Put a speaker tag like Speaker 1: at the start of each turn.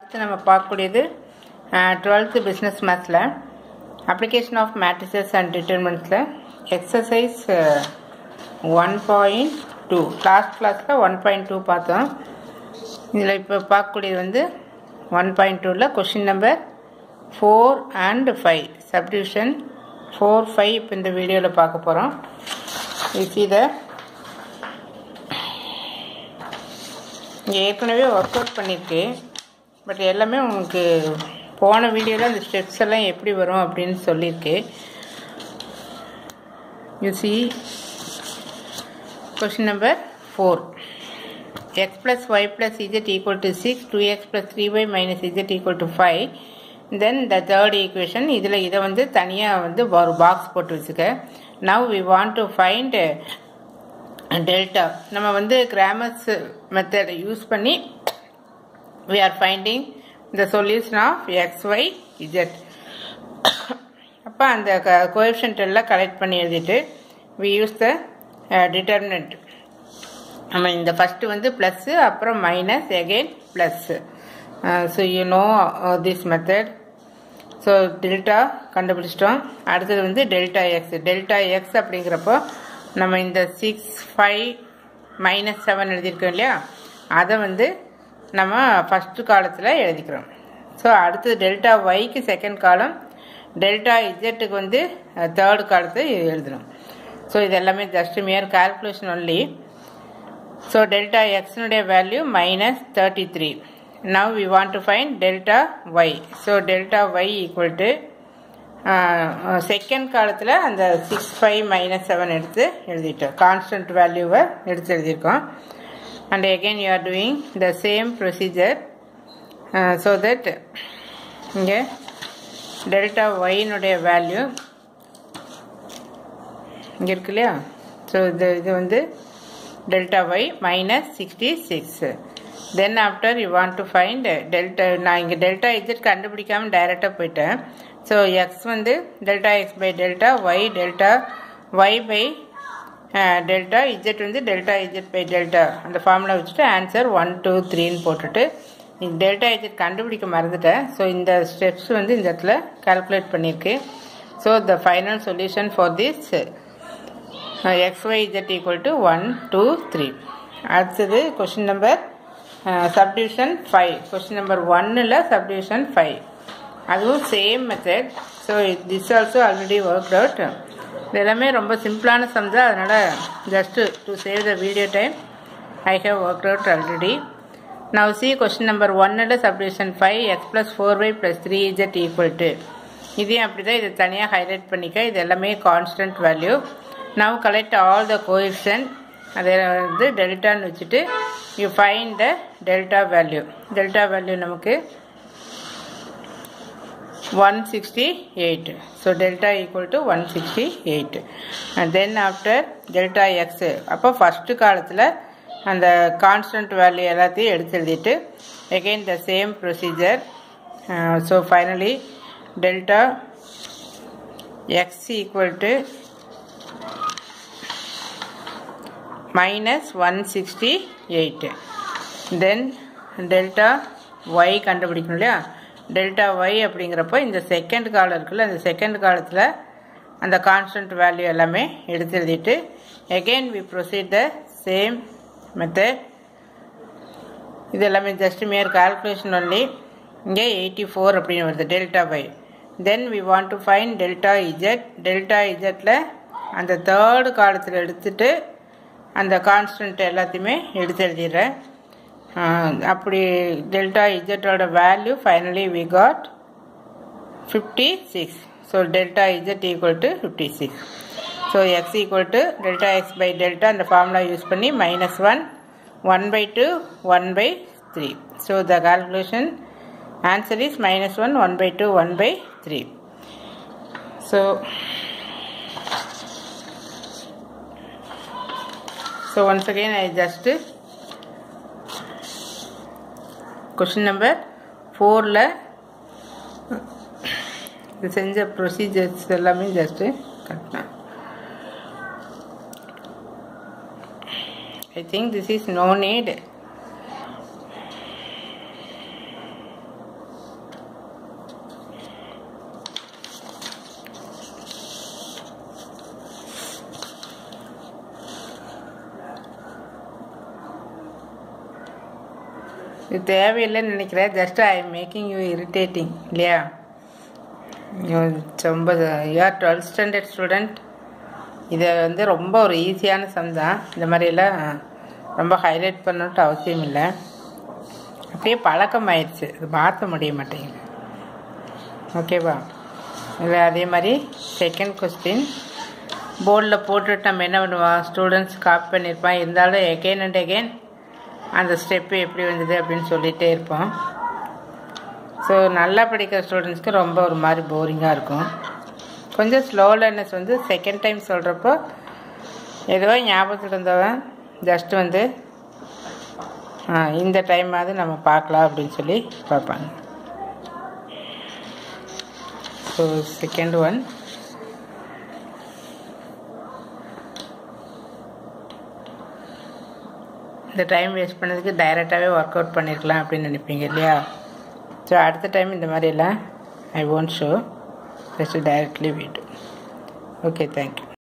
Speaker 1: அடுத்து நம்ம பார்க்கக்கூடியது டுவெல்த்து பிஸ்னஸ் மேத்ஸில் அப்ளிகேஷன் ஆஃப் மேட்ரிசஸ் அண்ட் டிட்டர்மெண்ட்ஸில் exercise one point two last கிளாஸில் ஒன் பாயிண்ட் டூ பார்த்தோம் இதில் இப்போ பார்க்கக்கூடியது வந்து ஒன் பாயிண்ட் டூவில் question number four and five subdivision four five இப்போ இந்த வீடியோவில் பார்க்க போகிறோம் இஸ் இதை இங்கே ஏற்கனவே ஒர்க் அவுட் பண்ணியிருக்கு பட் எல்லாமே உங்களுக்கு போன வீடியோவில் அந்த ஸ்டெப்ஸ் எல்லாம் எப்படி வரும் அப்படின்னு சொல்லியிருக்கு you see question number four x plus y plus z equal to six two x plus three y minus z equal to five then the third equation இதில் இதை வந்து தனியாக வந்து ஒரு பாக்ஸ் போட்டு வச்சுக்க now we want to find delta நம்ம வந்து கிராமர்ஸ் மெத்தடை யூஸ் பண்ணி we are finding the solution of x y z அப்போ அந்த க கோஎஃபிஷியன்ட் எல்லாம் கலெக்ட் பண்ணி எழுதிட்டு வி யூஸ் த டிட்டர்மினன்ட் நம்ம இந்த ஃபஸ்ட்டு வந்து ப்ளஸ்ஸு அப்புறம் minus again plus so you know this method so delta கண்டுபிடிச்சிட்டோம் அடுத்தது வந்து டெல்டா எக்ஸ் டெல்டா எக்ஸ் அப்படிங்கிறப்போ நம்ம இந்த சிக்ஸ் ஃபைவ் மைனஸ் செவன் எழுதியிருக்கோம் இல்லையா அதை வந்து நம்ம ஃபஸ்ட்டு காலத்தில் எழுதிக்கிறோம் ஸோ அடுத்தது டெல்டா ஒய்க்கு செகண்ட் காலம் டெல்டா இஜெட்டுக்கு வந்து தேர்ட் காலத்தை எழுதணும் ஸோ இது எல்லாமே just mere calculation only so delta எக்ஸினுடைய value minus thirty three now we want to find delta y so delta y equal to second காலத்தில் அந்த சிக்ஸ் ஃபைவ் மைனஸ் செவன் எடுத்து எழுதிட்டோம் கான்ஸ்டன்ட் வேல்யூவை எடுத்து எழுதியிருக்கோம் and again you are doing the same procedure so that இங்கே delta ஒயினுடைய value இங்கே இருக்கு இல்லையா ஸோ இது இது வந்து delta y minus sixty six then after you want to find delta நான் இங்கே டெல்டா இஜெட் கண்டுபிடிக்காமல் டைரெக்டாக போயிட்டேன் ஸோ எக்ஸ் வந்து delta x by delta y delta y by delta z வந்து டெல்டா இஜெட் பை டெல்டா அந்த ஃபார்முலா வச்சுட்டு answer one two த்ரீன்னு போட்டுட்டு டெல்டா இஜெட் கண்டுபிடிக்க மறந்துட்டேன் ஸோ இந்த ஸ்டெப்ஸ் வந்து இந்த இடத்துல கால்குலேட் பண்ணியிருக்கு so the final solution for this x y z equal to one two three அடுத்தது question number subdivision five question number ஒன்னில் சப்டிவிஷன் ஃபைவ் அதுவும் same method so this also already work out இது எல்லாமே ரொம்ப சிம்பிளான sum தான் அதனால் just to save the video time I have work out already now see question number ஒன்னில் subdivision five x plus four y plus three z equal to இதையும் அப்படி தான் இதை தனியாக ஹைலைட் பண்ணிக்க இது எல்லாமே constant value now collect all the coefficient அதை வந்து டெல்டான்னு வச்சுட்டு you find the delta value delta value நமக்கு one sixty eight so delta equal to one sixty eight and then after delta x அப்போ ஃபஸ்ட்டு காலத்தில் அந்த கான்ஸ்டன்ட் வேல்யூ எல்லாத்தையும் எடுத்து எழுதிட்டு again the same procedure so finally delta x equal to minus one sixty eight then delta Y கண்டுபிடிக்கணும் இல்லையா delta Y அப்படிங்கிறப்போ இந்த செகண்ட் காலம் இருக்குல்ல அந்த செகண்ட் காலத்தில் அந்த கான்ஸ்டன்ட் வேல்யூ எல்லாமே எடுத்து எழுதிட்டு again we proceed the same method இது எல்லாமே ஜஸ்ட் மியர் கால்குலேஷன் ஒன்லி இங்கே எயிட்டி ஃபோர் அப்படின்னு வருது delta y then we want to find delta z delta இஜெட்டில் அந்த தேர்டு காலத்தில் எடுத்துட்டு அந்த கான்ஸ்டன்ட் எல்லாத்தையுமே எடுத்து எழுதிடுறேன் அப்படி டெல்டா இஜெட்டோட value finally we got fifty six so delta z equal to fifty six so x equal to delta x by delta அந்த ஃபார்முலா யூஸ் பண்ணி minus one one by two one by three so the calculation answer is minus one one by two one by three so So once again I just question number 4ல இது செஞ்ச ப்ரொசீஜர்ஸ் எல்லாமே just கட்டினேன் I think this is no need இது தேவையில்லைன்னு நினைக்கிறேன் just I'm making you irritating இல்லையா ரொம்ப யூஆர் டுவெல்த் ஸ்டாண்டர்ட் ஸ்டூடெண்ட் இதை வந்து ரொம்ப ஒரு ஈஸியான சம் தான் இந்த மாதிரியெல்லாம் ரொம்ப ஹைலைட் பண்ணணுன்ட்டு அவசியம் இல்லை அப்படியே பழக்கம் ஆயிடுச்சு அது மாற்ற முடிய மாட்டேங்குது ஓகேவா இல்லை அதே மாதிரி செகண்ட் கொஸ்டின் போர்டில் போட்டுட்டு நம்ம என்ன பண்ணுவோம் ஸ்டூடெண்ட்ஸ் காப்பி பண்ணியிருப்பான் இருந்தாலும் எகெயின் அண்ட் எகெயின் அந்த ஸ்டெப்பு எப்படி வந்தது அப்படின்னு சொல்லிகிட்டே இருப்போம் ஸோ நல்லா படிக்கிற ஸ்டூடெண்ட்ஸ்க்கு ரொம்ப ஒரு மாதிரி போரிங்காக இருக்கும் கொஞ்சம் ஸ்லோ லேர்னஸ் வந்து செகண்ட் டைம் சொல்கிறப்போ ஏதோ ஞாபகத்தில் இருந்தவன் ஜஸ்ட் வந்து இந்த டைமாவது நம்ம பார்க்கலாம் அப்படின்னு சொல்லி பார்ப்பாங்க ஸோ செகண்ட் ஒன் இந்த டைம் வேஸ்ட் பண்ணதுக்கு டைரெக்டாகவே ஒர்க் அவுட் பண்ணியிருக்கலாம் அப்படின்னு நினைப்பீங்க இல்லையா ஸோ அடுத்த டைம் இந்த மாதிரியெல்லாம் I won't show just directly வீடு ஓகே தேங்க்யூ